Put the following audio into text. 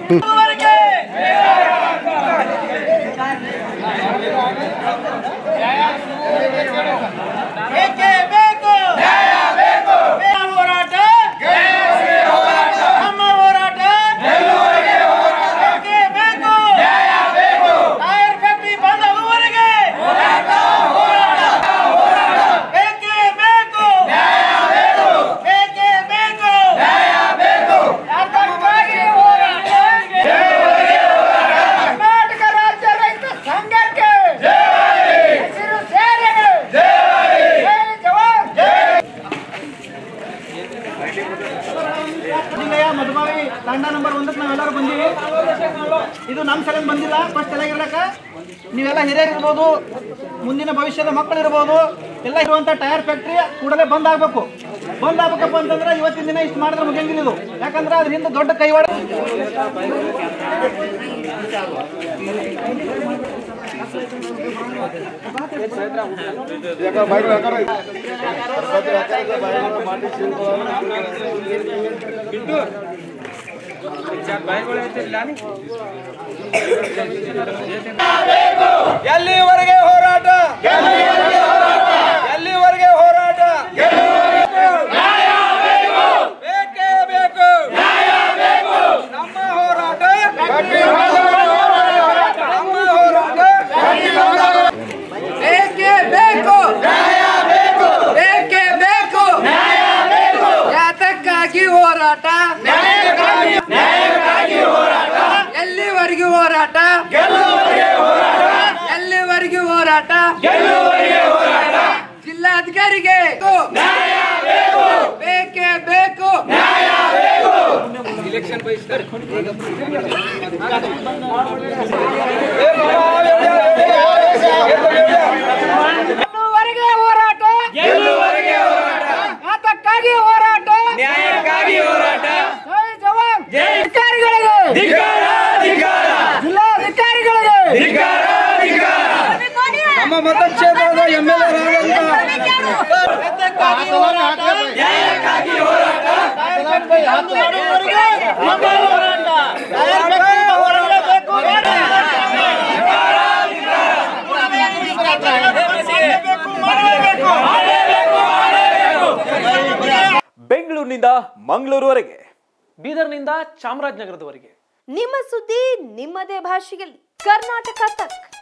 ಏಕೆ ಬೇಕು ಹೋರಾಟ ನಮ್ಮ ಹೋರಾಟ ಏಕೆ ಬೇಕು ಟೈರ್ ಫ್ಯಾಕ್ಟರಿ ಬಂದ್ ಆಗುವವರೆಗೆ ಏಕೆ ಬೇಕು ಏಕೆ ಬೇಕು ಯಾತಕ್ಕಾಗಿ ಹೋರಾಟ ಕರ್ನಾಟಕ ರಾಜ್ಯ ರೈತ ಸಂಘಕ್ಕೆ ಹಸಿರು ಸೇನೆಗೆ ಜೈ ಜವಾನ್ ಜಿಲ್ಲೆಯ ಮಧುಬಾವಿ ತಂಡ ನಂಬರ್ ಒಂದಕ್ಕೆ ನಾವೆಲ್ಲರೂ ಬಂದೀವಿ ಇದು ನಮ್ಮ ಸಲಂಗ್ ಬಂದಿಲ್ಲ ಫಸ್ಟ್ ಚೆನ್ನಾಗಿರ್ಲಕ್ಕ ನೀವೆಲ್ಲ ಹಿರಿಯರು ಇರ್ಬೋದು ಮುಂದಿನ ಭವಿಷ್ಯದ ಮಕ್ಕಳು ಇರ್ಬೋದು ಎಲ್ಲ ಇರುವಂತ ಟೈರ್ ಫ್ಯಾಕ್ಟ್ರಿ ಕೂಡಲೇ ಬಂದ್ ಆಗ್ಬೇಕು ಬಂದ್ ಆಗ್ಬೇಕಪ್ಪ ಅಂತಂದ್ರೆ ಇವತ್ತಿನ ದಿನ ಇಷ್ಟು ಮಾಡಿದ್ರೆ ಮುಗಿಯಂಗಿಲ್ಲ ಇದು ಯಾಕಂದ್ರೆ ಅದ್ರ ಹಿಂದೆ ದೊಡ್ಡ ಕೈವಾಡ ಎಲ್ಲಿವರೆಗೆ ಹೋರಾಟ ಎಲ್ಲಿವರೆಗೆ ಹೋರಾಟ ಬೇಕೇ ಬೇಕು ನಮ್ಮ ಹೋರಾಟ ನಮ್ಮ ಹೋರಾಟ ಬೇಕೇ ಬೇಕು ಬೇಕೇ ಬೇಕು ಯಾತಕ್ಕಾಗಿ ಹೋರಾಟ ಎಲ್ಲಿವರೆಗೂ ಹೋರಾಟ ಎಲ್ಲಿವರೆಗೂ ಹೋರಾಟ ಜಿಲ್ಲಾಧಿಕಾರಿಗೆ ಬೇಕೇ ಬೇಕು ಎಲ್ಲಿವರೆಗೆ ಹೋರಾಟ ಯಾತಕ್ಕಾಗಿ ಹೋರಾಟ ನ್ಯಾಯಕ್ಕಾಗಿ ಹೋರಾಟ ಜೈ ಜವಾನ್ ಅಧಿಕಾರಿಗಳಿಗೆ ಜಿಲ್ಲಾಧಿಕಾರಿಗಳಿಗೆ ನಮ್ಮ ಮತಕ್ಷೇತ್ರದ ಎಂ ಎಲ್ ಯಾತಕ್ಕಾಗಿ ಹೋರಾಟ ನ್ಯಾಯಕ್ಕಾಗಿ ಹೋರಾಟ ಒಂದು ಮಾಡುವವರೆಗೆ ನಮ್ಮ ಹೋರಾಟ ಹೋರಾಡಬೇಕು ಬೆಂಗಳೂರಿನಿಂದ ಮಂಗಳೂರುವರೆಗೆ ಬೀದರ್ನಿಂದ ಚಾಮರಾಜನಗರದವರೆಗೆ ನಿಮ್ಮ ಸುದ್ದಿ ನಿಮ್ಮದೇ ಭಾಷೆಯಲ್ಲಿ ಕರ್ನಾಟಕ ತಕ್